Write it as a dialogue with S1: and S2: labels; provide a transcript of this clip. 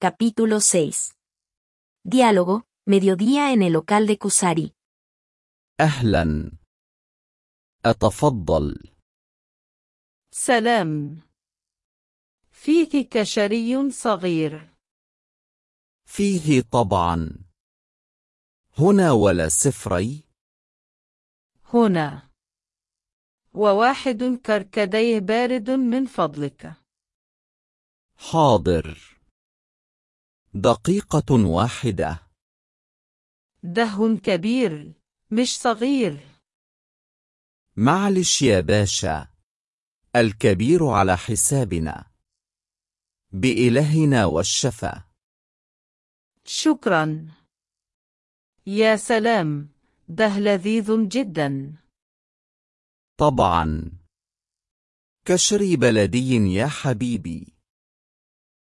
S1: Capítulo 6. Diálogo, mediodía en el local de Kusari.
S2: أهلا أتفضل
S3: سلام فيه كشري صغير
S2: فيه طبعا هنا ولا سفري
S3: هنا وواحد كركديه بارد من فضلك
S2: حاضر دقيقة واحدة
S3: ده كبير مش صغير
S2: معلش يا باشا الكبير على حسابنا بإلهنا والشفا
S3: شكرا يا سلام ده لذيذ جدا
S2: طبعا كشري بلدي يا حبيبي